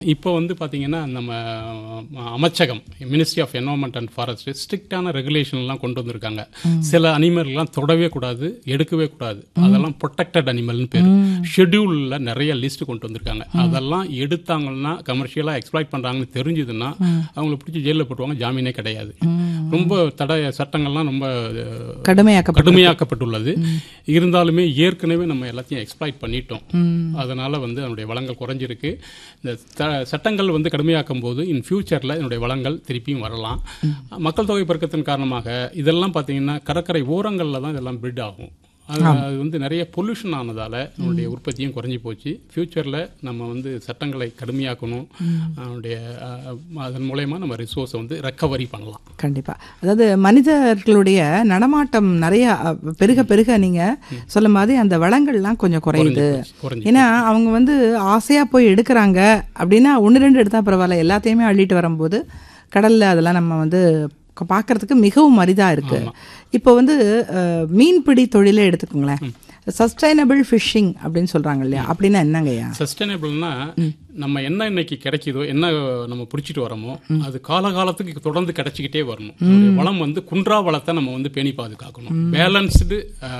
இப்போ வந்து பார்த்தீங்கன்னா நம்ம அஹ், அமைச்சகம் ministry of environment and forest ஸ்ட்ரிக்டான ரெகுலேஷன்லாம் கொண்டு வந்திருக்காங்க சில அனிமல்லாம் தொடவே கூடாது எடுக்கவே கூடாது அதெல்லாம் ப்ரொடெக்டட் அனிமல்னு பேர் ஷெட்யூலில் நிறைய லிஸ்ட் கொண்டு வந்திருக்காங்க அதெல்லாம் எடுத்தாங்கன்னா கமர்ஷியலாக எக்ஸ்ப்ளாய்ட் பண்ணுறாங்கன்னு தெரிஞ்சதுன்னா அவங்கள பிடிச்சி ஜெயிலில் போட்டுருவாங்க ஜாமீனே கிடையாது ரொம்ப தடை சட்டங்கள்லாம் ரொம்ப அஹ், கடுமையாக்கப்பட்ட கடுமையாக்கப்பட்டுள்ளது இருந்தாலுமே ஏற்கனவே நம்ம எல்லாத்தையும் எக்ஸ்ப்ளாய்ட் பண்ணிட்டோம் அதனால வந்து அதனுடைய வளங்கள் குறைஞ்சிருக்கு இந்த த- சட்டங்கள் வந்து கடுமையாக்கும் போது இன் ஃபியூச்சரில் இதனுடைய வளங்கள் திருப்பியும் வரலாம் மக்கள் தொகை பெருக்கத்தின் காரணமாக இதெல்லாம் பார்த்தீங்கன்னா கடற்கரை ஓரங்களில் தான் இதெல்லாம் பிரிட் ஆகும் அது அது வந்து நிறைய பொல்யூஷன் ஆனதால நம்மளுடைய உற்பத்தியும் குறைஞ்சி போச்சு ஃபியூச்சரில் நம்ம வந்து சட்டங்களை கடுமையாக்கணும் அதனுடைய அஹ், அதன் மூலயமா நம்ம ரிசோர்ஸை வந்து ரெக்கவரி பண்ணலாம் கண்டிப்பா அதாவது மனிதர்களுடைய நடமாட்டம் நிறைய அ, பெருக பெருக நீங்க சொல்ல மாதிரி அந்த வளங்கள்லாம் கொஞ்சம் குறையுது குறைஞ்சி ஏன்னா அவங்க வந்து ஆசையா போய் எடுக்கிறாங்க அப்படின்னா ஒன்று ரெண்டு எடுத்தா பரவாயில்ல எல்லாத்தையுமே அள்ளிட்டு வரும்போது கடல்ல அதெல்லாம் நம்ம வந்து க- பார்க்கறதுக்கு மிகவும் அரிதா இருக்கு இப்போ வந்து அஹ், மீன்பிடி தொழிலே எடுத்துக்கோங்களேன் சஸ்டைனபிள் ஃபிஷிங் அப்படின்னு சொல்றாங்க இல்லையா அப்படின்னா என்னங்கய்யா சஸ்டைனபிள்னா நம்ம என்ன இன்னைக்கு கிடைக்குதோ என்ன நம்ம பிடிச்சிட்டு வரோமோ அது காலகாலத்துக்கு தொடர்ந்து கிடைச்சிக்கிட்டே வரணும் அதோடைய வளம் வந்து குன்றா வளத்தை நம்ம வந்து பேணி பாதுகாக்கணும் பேலன்ஸ்டு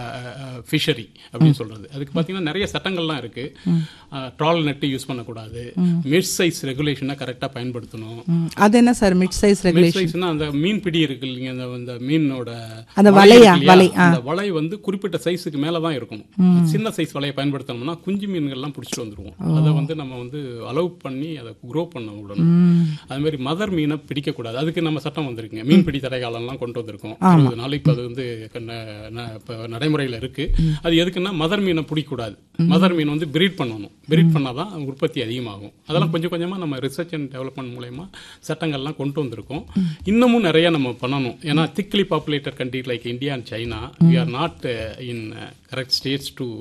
ஃபிஷரி அப்படின்னு சொல்றது அதுக்கு பார்த்தீங்கன்னா நிறைய சட்டங்கள்லாம் இருக்கு ட்ரால் நெட்டு யூஸ் பண்ணக்கூடாது மிட் சைஸ் ரெகுலேஷனை கரெக்டாக பயன்படுத்தணும் ம், அது என்ன sir mid size mid regulation சைஸ்னா அந்த மீன் பிடி இருக்கு இல்லைங்க அந்த அந்த மீனோட அந்த வலை வலையா? இருக்கு இல்லையா? வலை, ஆ. அந்த வலை வந்து குறிப்பிட்ட சைஸுக்கு மேல தான் இருக்கணும் சின்ன சைஸ் வலையை பயன்படுத்தணும்னா குஞ்சு மீன்கள்லாம் பிடிச்சிட்டு வந்துருவோம் அதை வந்து நம்ம வந்து அலோவ் பண்ணி அதை க்ரோ பண்ண விடணும் அது மாதிரி மதர் மீனை பிடிக்கக்கூடாது அதுக்கு நம்ம சட்டம் வந்திருக்குங்க மீன் பிடி தடை காலம்லாம் கொண்டு வந்திருக்கோம் இருபது நாளைக்கு இப்போ அது வந்து கண்ண- ந- இப்போ நடைமுறையில் இருக்கு அது எதுக்குன்னா மதர் மீனை பிடிக்கக்கூடாது மதர் மீன் வந்து பிரீட் பண்ணணும் பிரீட் பண்ணாதான் உற்பத்தி அதிகமாகும் அதெல்லாம் கொஞ்சம் கொஞ்சமா நம்ம ரிசர்ச் அண்ட் டெவலப்மெண்ட் மூலயமா சட்டங்கள்லாம் கொண்டு வந்திருக்கோம் இன்னமும் நிறைய நம்ம பண்ணணும் ஏன்னா thickly populated country like India and China we are not in correct states to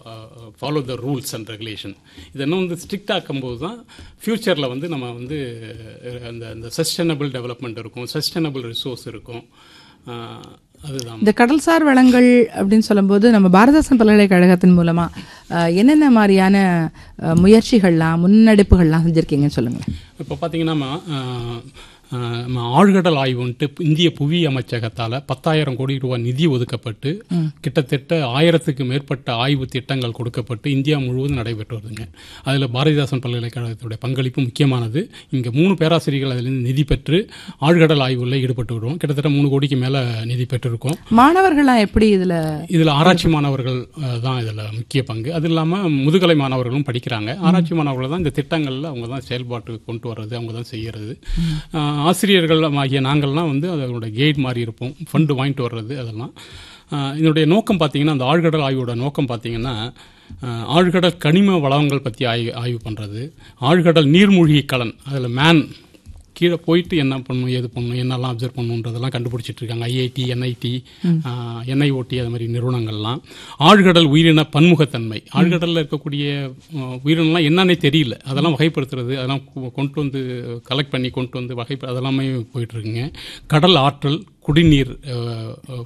follow the rules and regulation இது இன்னும் வந்து ஸ்ட்ரிக்ட் ஆக்கும்போது தான் ஃப்யூச்சரில் வந்து நம்ம வந்து அஹ், அந்த அந்த சஸ்டைனபிள் டெவலப்மெண்ட் இருக்கும் சஸ்டைனபிள் ரிசோர்ஸ் இருக்கும் அஹ், அதுதான் இந்த கடல்சார் வளங்கள் அப்படின்னு சொல்லும்போது நம்ம பாரதாசன் பல்கலைக்கழகத்தின் மூலமா அஹ், என்னென்ன மாதிரியான அஹ், முயற்சிகள்லாம் முன்னெடுப்புகள்லாம் செஞ்சிருக்கீங்கன்னு சொல்லுங்க இப்போ பார்த்தீங்கன்னா அஹ், அஹ், நம்ம ஆழ்கடல் ஆய்வுன்ட்டு இந்திய புவி அமைச்சகத்தால் பத்தாயிரம் கோடி ரூபாய் நிதி ஒதுக்கப்பட்டு கிட்டத்தட்ட ஆயிரத்துக்கு மேற்பட்ட ஆய்வு திட்டங்கள் கொடுக்கப்பட்டு இந்தியா முழுவதும் நடைபெற்று வருதுங்க அதில் பாரதிதாசன் பல்கலைக்கழகத்துடைய பங்களிப்பு முக்கியமானது இங்கே மூணு பேராசிரியர்கள் அதிலிருந்து நிதி பெற்று ஆழ்கடல் ஆய்வுல ஈடுபட்டு வருவோம் கிட்டத்தட்ட மூணு கோடிக்கு மேலே நிதி பெற்றிருக்கோம் மாணவர்கள்லாம் எப்படி இதுல இதில் ஆராய்ச்சி மாணவர்கள் அஹ், தான் இதில் முக்கிய பங்கு அது இல்லாமல் முதுகலை மாணவர்களும் படிக்கிறாங்க ஆராய்ச்சி மாணவர்கள் தான் இந்த திட்டங்களில் அவங்க தான் செயல்பாட்டுக்கு கொண்டு வர்றது அவங்க தான் செய்யறது அஹ், ஆசிரியர்கள் ஆகிய நாங்கள்லாம் வந்து அதோட கைட் மாதிரி இருப்போம் ஃபண்டு வாங்கிட்டு வர்றது அதெல்லாம் அஹ், இதனுடைய நோக்கம் பார்த்தீங்கன்னா அந்த ஆழ்கடல் ஆய்வோட நோக்கம் பார்த்தீங்கன்னா அஹ், ஆழ்கடல் கனிம வளங்கள் பற்றி ஆய்வு ஆய்வு பண்ணுறது ஆழ்கடல் நீர்மூழ்கி கலன் அதில் மேன் கீழே போயிட்டு என்ன பண்ணணும் ஏது பண்ணணும் என்னெல்லாம் அப்சர்வ் பண்ணணுன்றதெல்லாம் கண்டுபிடிச்சிட்டு இருக்காங்க ஐஐடி என்ஐடி என்ஐஓடி அது மாதிரி நிறுவனங்கள்லாம் ஆழ்கடல் உயிரின பன்முகத்தன்மை ஆழ்கடலில் இருக்கக்கூடிய அஹ், உயிரினம்லாம் என்னன்னே தெரியல அதெல்லாம் வகைப்படுத்துறது அதெல்லாம் கொ- கொண்டு வந்து கலெக்ட் பண்ணி கொண்டு வந்து வகை அதெல்லாமே போயிட்டு இருக்குங்க கடல் ஆற்றல் குடிநீர் அஹ், அஹ்,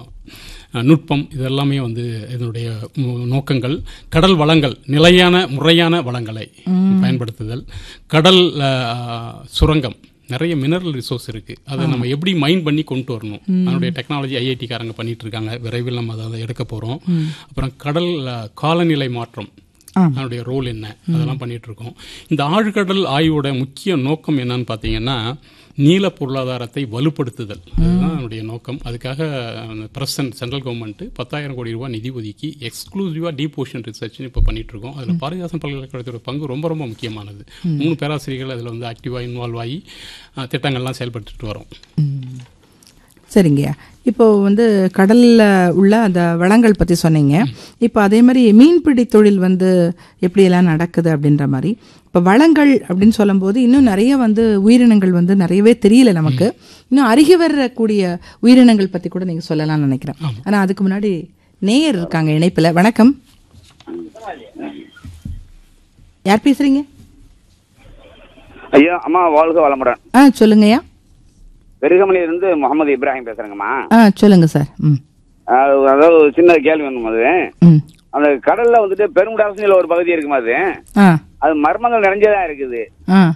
அஹ், நுட்பம் இதெல்லாமே வந்து இதனுடைய மு- நோக்கங்கள் கடல் வளங்கள் நிலையான முறையான வளங்களை பயன்படுத்துதல் கடல் அஹ், சுரங்கம் நிறைய மினரல் ரிசோர்ஸ் இருக்கு அதை நம்ம எப்படி மைண்ட் பண்ணி கொண்டு வரணும் அதனுடைய டெக்னாலஜி ஐஐடி காரங்க பண்ணிட்டு இருக்காங்க விரைவில் நம்ம அதை எடுக்க போறோம் அப்புறம் கடல் அஹ், காலநிலை மாற்றம் அதனுடைய ரோல் என்ன அதெல்லாம் பண்ணிட்டு இருக்கோம் இந்த ஆழ்கடல் ஆய்வோட முக்கிய நோக்கம் என்னன்னு பார்த்தீங்கன்னா நீல பொருளாதாரத்தை வலுப்படுத்துதல் அதுதான் அதனுடைய நோக்கம் அதுக்காக பிரசன்ட் சென்ட்ரல் கவர்மெண்ட் பத்தாயிரம் கோடி ரூபாய் நிதி ஒதுக்கி எக்ஸ்க்ளூசிவாக டீப் ஓஷன் ரிசர்ச்னு இப்போ பண்ணிட்டு இருக்கோம் அதில் பாரதிதாசன் பல்கலைக்கழகத்தோட பங்கு ரொம்ப ரொம்ப முக்கியமானது மூணு பேராசிரியர்கள் அதில் வந்து ஆக்டிவாக இன்வால்வ் ஆகி அஹ், திட்டங்கள்லாம் செயல்படுத்திட்டு வரோம் சரிங்கய்யா இப்போ வந்து கடல்ல உள்ள அந்த வளங்கள் பத்தி சொன்னீங்க இப்போ அதே மாதிரி மீன்பிடி தொழில் வந்து எப்படியெல்லாம் நடக்குது அப்படின்ற மாதிரி இப்போ வளங்கள் அப்படின்னு சொல்லும்போது இன்னும் நிறைய வந்து உயிரினங்கள் வந்து நிறையவே தெரியல நமக்கு இன்னும் அருகி வரக்கூடிய உயிரினங்கள் பத்தி கூட நீங்க சொல்லலாம்னு நினைக்கிறேன் ஆனா அதுக்கு முன்னாடி நேயர் இருக்காங்க இணைப்புல வணக்கம் யார் பேசுறீங்க ஐயா அம்மா வாழ்க வளமுடன் ஆ சொல்லுங்கய்யா பெருகமலையிலிருந்து முகமது இப்ராஹிம் பேசுறேங்கம்மா ஆ சொல்லுங்க சார் ம் அஹ் அதாவது ஒரு சின்ன கேள்வி ஒன்று அது ம் அந்த கடல்ல வந்துட்டு பெருமுடாசினியில் ஒரு பகுதி இருக்குமா அது ஆ அது மர்மங்கள் நிறைஞ்சதா இருக்குது ஆ